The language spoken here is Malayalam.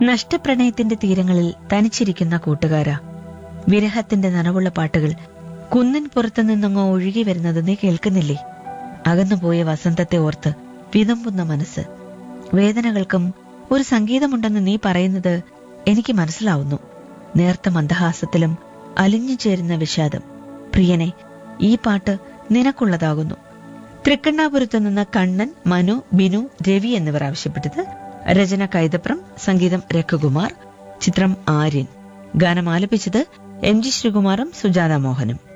നഷ്ടപ്രണയത്തിന്റെ തീരങ്ങളിൽ തനിച്ചിരിക്കുന്ന കൂട്ടുകാരാ വിരഹത്തിന്റെ നനവുള്ള പാട്ടുകൾ കുന്നിൻ പുറത്തു നിന്നങ്ങോ ഒഴുകി വരുന്നത് നീ കേൾക്കുന്നില്ലേ അകന്നുപോയ വസന്തത്തെ ഓർത്ത് വിതുമ്പുന്ന മനസ്സ് വേദനകൾക്കും ഒരു സംഗീതമുണ്ടെന്ന് നീ പറയുന്നത് എനിക്ക് മനസ്സിലാവുന്നു നേർത്ത മന്ദഹാസത്തിലും അലിഞ്ഞു ചേരുന്ന വിഷാദം പ്രിയനെ ഈ പാട്ട് നിനക്കുള്ളതാകുന്നു തൃക്കണ്ണാപുരത്തു നിന്ന് കണ്ണൻ മനു ബിനു രവി എന്നിവർ ആവശ്യപ്പെട്ടത് രചന കൈതപ്രം സംഗീതം രഘുകുമാർ ചിത്രം ആര്യൻ ഗാനം ആലപിച്ചത് എം ജി ശ്രീകുമാറും സുജാത മോഹനും